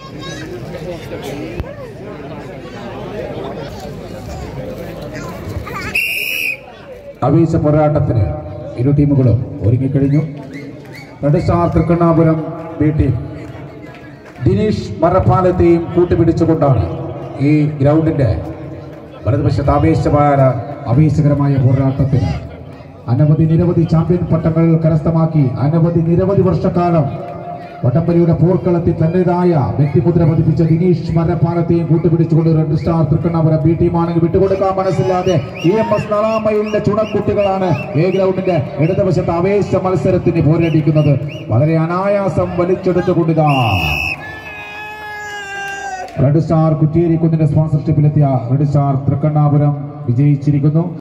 ആവേശ പോരാട്ടത്തിന് ഇരു ടീമുകളും ഒരുങ്ങിക്കഴിഞ്ഞു Red Star Thrikkannapuram B team Dinesh മറപ്പാലത്തെയും കൂട്ടുപിടിച്ചുകൊണ്ടാണ് ഈ ഗ്രൗണ്ടിന്റെ വലതുവശത്ത് ആവേശമായ ആവേശകരമായ പോരാട്ടത്തിന് അനവധി നിരവധി ചാമ്പ്യൻ പട്ടങ്ങൾ കരസ്ഥമാക്കി അനവധി നിരവധി വർഷക്കാലം വടംവലിയുടെ പോർക്കളത്തിൽ തന്റേതായ വ്യക്തിമുദ്ര പതിപ്പിച്ച ദിനേഷ് മരപ്പാലത്തെയും കൂട്ടുപിടിച്ചുകൊണ്ട് റെഡ് സ്റ്റാർ തൃക്കണ്ണാപുരം ബി ടീമാണെങ്കിൽ വിട്ടുകൊടുക്കാൻ മനസ്സില്ലാതെ ഇ എം എസ് നളാമയിലെ ചുണക്കുട്ടികളാണ് എ ഗ്രൗണ്ടിന്റെ ഇടതുവശത്ത് ആവേശ മത്സരത്തിന് പോരടിക്കുന്നത് വളരെ അനായാസം വലിച്ചെടുത്തുകൊണ്ടിതാ റെഡ് സ്റ്റാർ കുറ്റിയേരി കുന്നിന്റെ സ്പോൺസർഷിപ്പിലെത്തിയ റെഡ് സ്റ്റാർ തൃക്കണ്ണാപുരം വിജയിച്ചിരിക്കുന്നു